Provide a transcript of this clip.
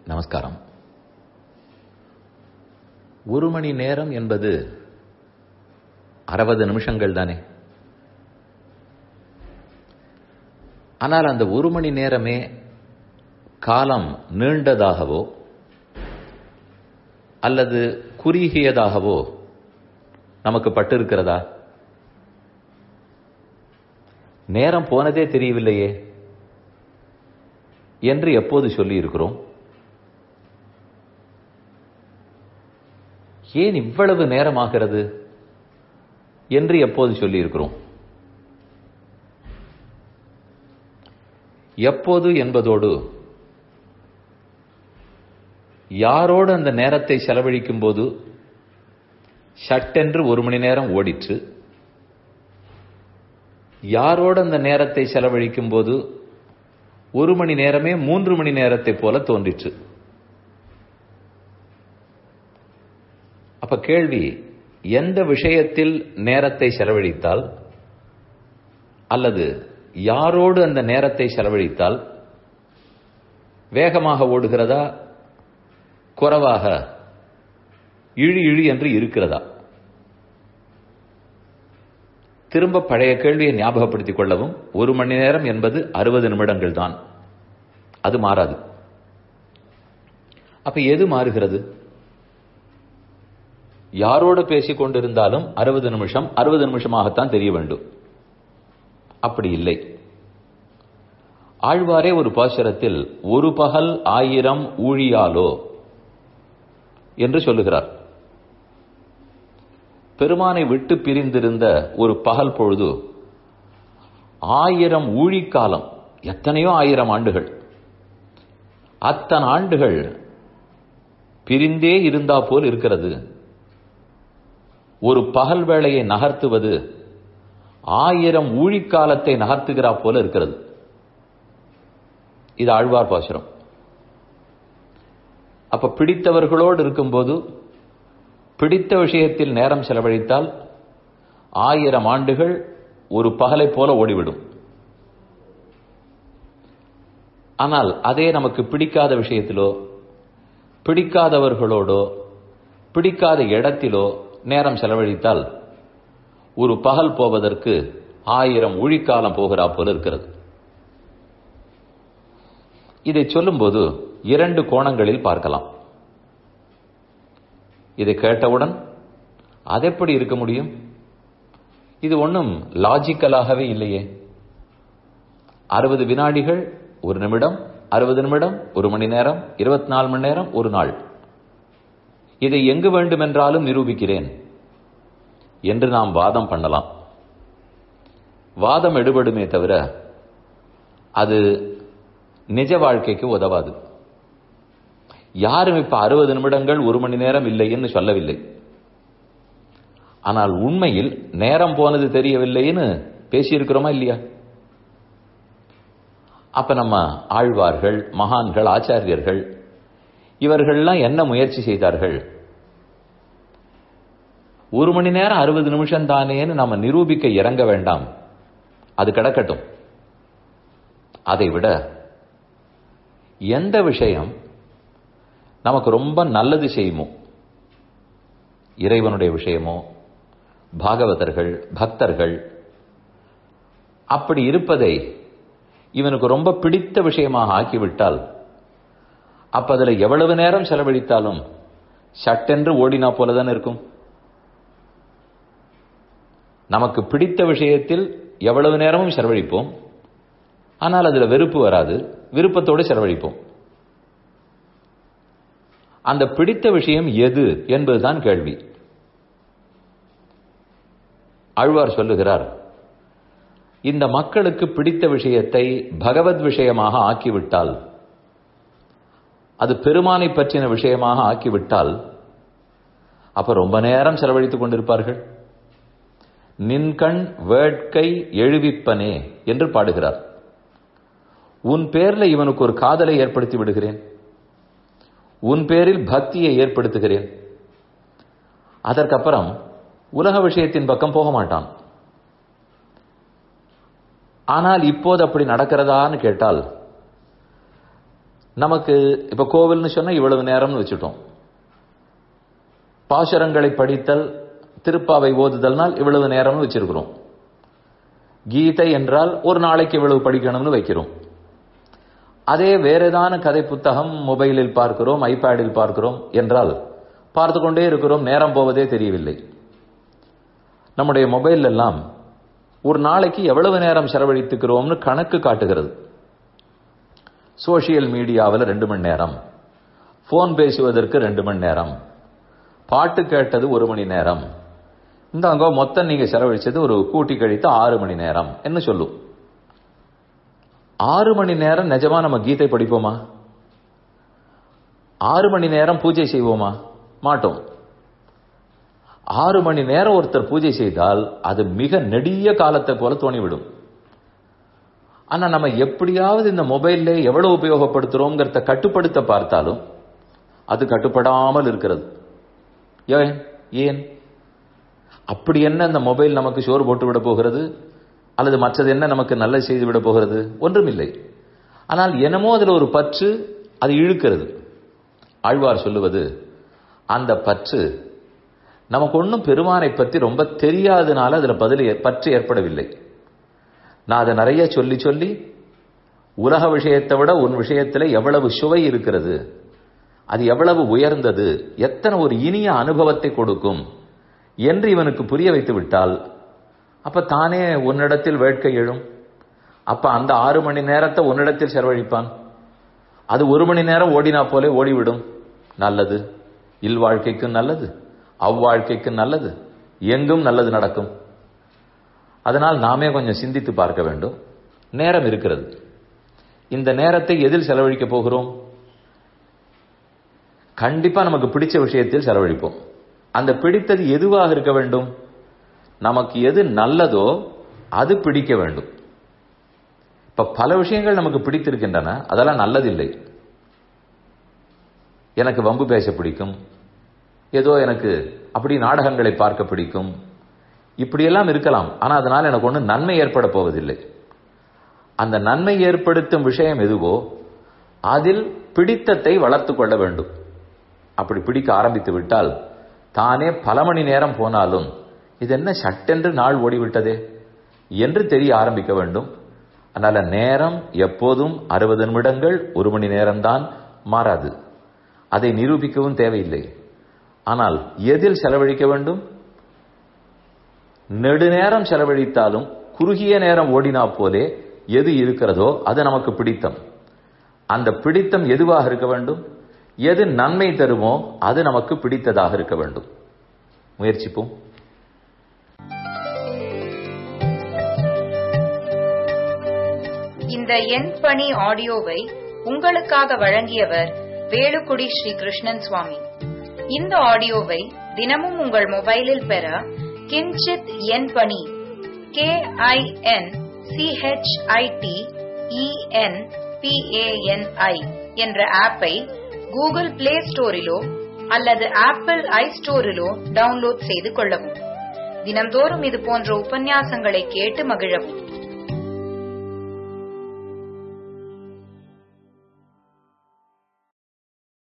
நமஸ்காரம் ஒரு மணி நேரம் என்பது அறுபது நிமிஷங்கள் தானே ஆனால் அந்த ஒரு மணி நேரமே காலம் நீண்டதாகவோ அல்லது குறுகியதாகவோ நமக்கு பட்டிருக்கிறதா நேரம் போனதே தெரியவில்லையே என்று எப்போது சொல்லி இருக்கிறோம் ஏன் இவ்வளவு நேரமாகிறது என்று எப்போது சொல்லி இருக்கிறோம் எப்போது என்பதோடு யாரோடு அந்த நேரத்தை செலவழிக்கும் போது சட்டென்று ஒரு மணி நேரம் ஓடிற்று யாரோடு அந்த நேரத்தை செலவழிக்கும் போது ஒரு மணி நேரமே மூன்று மணி நேரத்தை போல தோன்றிற்று அப்ப கேள்வி எந்த விஷயத்தில் நேரத்தை செலவழித்தால் அல்லது யாரோடு அந்த நேரத்தை செலவழித்தால் வேகமாக ஓடுகிறதா குறைவாக இழி இழி என்று இருக்கிறதா திரும்ப பழைய கேள்வியை ஞாபகப்படுத்திக் கொள்ளவும் ஒரு மணி நேரம் என்பது அறுபது நிமிடங்கள் தான் அது மாறாது அப்ப எது மாறுகிறது யாரோடு பேசிக் கொண்டிருந்தாலும் அறுபது நிமிஷம் அறுபது நிமிஷமாகத்தான் தெரிய வேண்டும் அப்படி இல்லை ஆழ்வாரே ஒரு பாசுரத்தில் ஒரு பகல் ஆயிரம் ஊழியாலோ என்று சொல்லுகிறார் பெருமானை விட்டு பிரிந்திருந்த ஒரு பகல் பொழுது ஆயிரம் ஊழிக்காலம் எத்தனையோ ஆயிரம் ஆண்டுகள் அத்தனை ஆண்டுகள் பிரிந்தே இருந்தா போல் இருக்கிறது ஒரு பகல் வேளையை நகர்த்துவது ஆயிரம் ஊழிக்காலத்தை நகர்த்துகிறா போல இருக்கிறது இது ஆழ்வார் பாசுரம் அப்ப பிடித்தவர்களோடு இருக்கும்போது பிடித்த விஷயத்தில் நேரம் செலவழித்தால் ஆயிரம் ஆண்டுகள் ஒரு பகலை போல ஓடிவிடும் ஆனால் அதே நமக்கு பிடிக்காத விஷயத்திலோ பிடிக்காதவர்களோடோ பிடிக்காத இடத்திலோ நேரம் செலவழித்தால் ஒரு பகல் போவதற்கு ஆயிரம் ஒழிக்காலம் போகிறா போல இருக்கிறது இதை சொல்லும்போது இரண்டு கோணங்களில் பார்க்கலாம் இதை கேட்டவுடன் அது எப்படி இருக்க முடியும் இது ஒன்றும் லாஜிக்கலாகவே இல்லையே அறுபது வினாடிகள் ஒரு நிமிடம் அறுபது நிமிடம் ஒரு மணி நேரம் இருபத்தி நாலு மணி நேரம் ஒரு நாள் இதை எங்கு வேண்டுமென்றாலும் நிரூபிக்கிறேன் என்று நாம் வாதம் பண்ணலாம் வாதம் எடுபடுமே தவிர அது நிஜ வாழ்க்கைக்கு உதவாது யாரும் இப்ப அறுபது நிமிடங்கள் ஒரு மணி நேரம் இல்லைன்னு சொல்லவில்லை ஆனால் உண்மையில் நேரம் போனது தெரியவில்லைன்னு பேசியிருக்கிறோமா இல்லையா அப்ப நம்ம ஆழ்வார்கள் மகான்கள் ஆச்சாரியர்கள் இவர்கள்லாம் என்ன முயற்சி செய்தார்கள் ஒரு மணி நேரம் அறுபது நிமிஷம் தானேன்னு நம்ம நிரூபிக்க இறங்க வேண்டாம் அது கிடக்கட்டும் அதை விட எந்த விஷயம் நமக்கு ரொம்ப நல்லது செய்யுமோ இறைவனுடைய விஷயமோ பாகவதர்கள் பக்தர்கள் அப்படி இருப்பதை இவனுக்கு ரொம்ப பிடித்த விஷயமாக ஆக்கிவிட்டால் அப்ப அதுல எவ்வளவு நேரம் செலவழித்தாலும் சட்டென்று ஓடினா போலதான் இருக்கும் நமக்கு பிடித்த விஷயத்தில் எவ்வளவு நேரமும் செலவழிப்போம் ஆனால் அதுல வெறுப்பு வராது விருப்பத்தோடு செலவழிப்போம் அந்த பிடித்த விஷயம் எது என்பதுதான் கேள்வி ஆழ்வார் சொல்லுகிறார் இந்த மக்களுக்கு பிடித்த விஷயத்தை பகவத் விஷயமாக ஆக்கிவிட்டால் அது பெருமானை பற்றின விஷயமாக ஆக்கிவிட்டால் அப்ப ரொம்ப நேரம் செலவழித்துக் கொண்டிருப்பார்கள் நின்கண் வேட்கை எழுவிப்பனே என்று பாடுகிறார் உன் பேர்ல இவனுக்கு ஒரு காதலை ஏற்படுத்தி விடுகிறேன் உன் பேரில் பக்தியை ஏற்படுத்துகிறேன் அதற்கப்புறம் உலக விஷயத்தின் பக்கம் போக மாட்டான் ஆனால் இப்போது அப்படி நடக்கிறதான்னு கேட்டால் நமக்கு இப்ப கோவில்னு சொன்னா இவ்வளவு நேரம்னு வச்சுட்டோம் பாசுரங்களை படித்தல் திருப்பாவை ஓதுதல்னால் இவ்வளவு நேரம்னு வச்சிருக்கிறோம் கீதை என்றால் ஒரு நாளைக்கு இவ்வளவு படிக்கணும்னு வைக்கிறோம் அதே வேற ஏதான கதை புத்தகம் மொபைலில் பார்க்கிறோம் ஐபேடில் பார்க்கிறோம் என்றால் பார்த்து கொண்டே இருக்கிறோம் நேரம் போவதே தெரியவில்லை நம்முடைய மொபைல் எல்லாம் ஒரு நாளைக்கு எவ்வளவு நேரம் செலவழித்துக்கிறோம்னு கணக்கு காட்டுகிறது சோசியல் மீடியாவில் ரெண்டு மணி நேரம் போன் பேசுவதற்கு ரெண்டு மணி நேரம் பாட்டு கேட்டது ஒரு மணி நேரம் இந்த அங்க மொத்தம் நீங்க செலவழிச்சது ஒரு கூட்டி கழித்து ஆறு மணி நேரம் என்ன சொல்லும் ஆறு மணி நேரம் நிஜமா நம்ம கீதை படிப்போமா ஆறு மணி நேரம் பூஜை செய்வோமா மாட்டோம் ஆறு மணி நேரம் ஒருத்தர் பூஜை செய்தால் அது மிக நெடிய காலத்தை போல தோணிவிடும் ஆனா நம்ம எப்படியாவது இந்த மொபைல்ல எவ்வளவு உபயோகப்படுத்துறோங்கிறத கட்டுப்படுத்த பார்த்தாலும் அது கட்டுப்படாமல் இருக்கிறது ஏன் ஏன் அப்படி என்ன இந்த மொபைல் நமக்கு சோறு போட்டு விட போகிறது அல்லது மற்றது என்ன நமக்கு நல்ல செய்து விட போகிறது ஒன்றுமில்லை ஆனால் என்னமோ அதில் ஒரு பற்று அது இழுக்கிறது ஆழ்வார் சொல்லுவது அந்த பற்று நமக்கு ஒன்றும் பெருமானை பற்றி ரொம்ப தெரியாதனால அதில் பதில் பற்று ஏற்படவில்லை நான் அதை நிறைய சொல்லி சொல்லி உலக விஷயத்தை விட உன் விஷயத்தில் எவ்வளவு சுவை இருக்கிறது அது எவ்வளவு உயர்ந்தது எத்தனை ஒரு இனிய அனுபவத்தை கொடுக்கும் என்று இவனுக்கு புரிய வைத்து விட்டால் அப்ப தானே உன்னிடத்தில் வேட்கை எழும் அப்ப அந்த ஆறு மணி நேரத்தை உன்னிடத்தில் செலவழிப்பான் அது ஒரு மணி நேரம் ஓடினா போலே ஓடிவிடும் நல்லது இல்வாழ்க்கைக்கு நல்லது அவ்வாழ்க்கைக்கு நல்லது எங்கும் நல்லது நடக்கும் அதனால் நாமே கொஞ்சம் சிந்தித்து பார்க்க வேண்டும் நேரம் இருக்கிறது இந்த நேரத்தை எதில் செலவழிக்க போகிறோம் கண்டிப்பா நமக்கு பிடிச்ச விஷயத்தில் செலவழிப்போம் அந்த பிடித்தது எதுவாக இருக்க வேண்டும் நமக்கு எது நல்லதோ அது பிடிக்க வேண்டும் இப்ப பல விஷயங்கள் நமக்கு பிடித்திருக்கின்றன அதெல்லாம் நல்லதில்லை எனக்கு வம்பு பேச பிடிக்கும் ஏதோ எனக்கு அப்படி நாடகங்களை பார்க்க பிடிக்கும் இப்படியெல்லாம் இருக்கலாம் ஆனா அதனால் எனக்கு ஒன்றும் நன்மை ஏற்பட போவதில்லை அந்த நன்மை ஏற்படுத்தும் விஷயம் எதுவோ அதில் பிடித்தத்தை வளர்த்து கொள்ள வேண்டும் அப்படி பிடிக்க ஆரம்பித்து விட்டால் தானே பல மணி நேரம் போனாலும் இது என்ன சட்டென்று நாள் ஓடிவிட்டதே என்று தெரிய ஆரம்பிக்க வேண்டும் அதனால நேரம் எப்போதும் அறுபது நிமிடங்கள் ஒரு மணி நேரம்தான் மாறாது அதை நிரூபிக்கவும் தேவையில்லை ஆனால் எதில் செலவழிக்க வேண்டும் நெடுநேரம் செலவழித்தாலும் குறுகிய நேரம் ஓடினா போலே எது இருக்கிறதோ அது நமக்கு பிடித்தம் அந்த பிடித்தம் எதுவாக இருக்க வேண்டும் எது நன்மை தருமோ அது நமக்கு பிடித்ததாக இருக்க வேண்டும் முயற்சிப்போம் இந்த எண் பணி ஆடியோவை உங்களுக்காக வழங்கியவர் வேலுக்குடி ஸ்ரீ கிருஷ்ணன் சுவாமி இந்த ஆடியோவை தினமும் உங்கள் மொபைலில் பெற கிஞ்சித் எண் பணி கே ஐ என் சிஹெச்ஐடி இஎன் பிஏஎன்ஐ என்ற ஆப்பை கூகுள் பிளே ஸ்டோரிலோ அல்லது ஆப்பிள் ஐ ஸ்டோரிலோ டவுன்லோட் செய்து கொள்ளவும் தினம்தோறும் இது போன்ற உபன்யாசங்களை கேட்டு மகிழவும்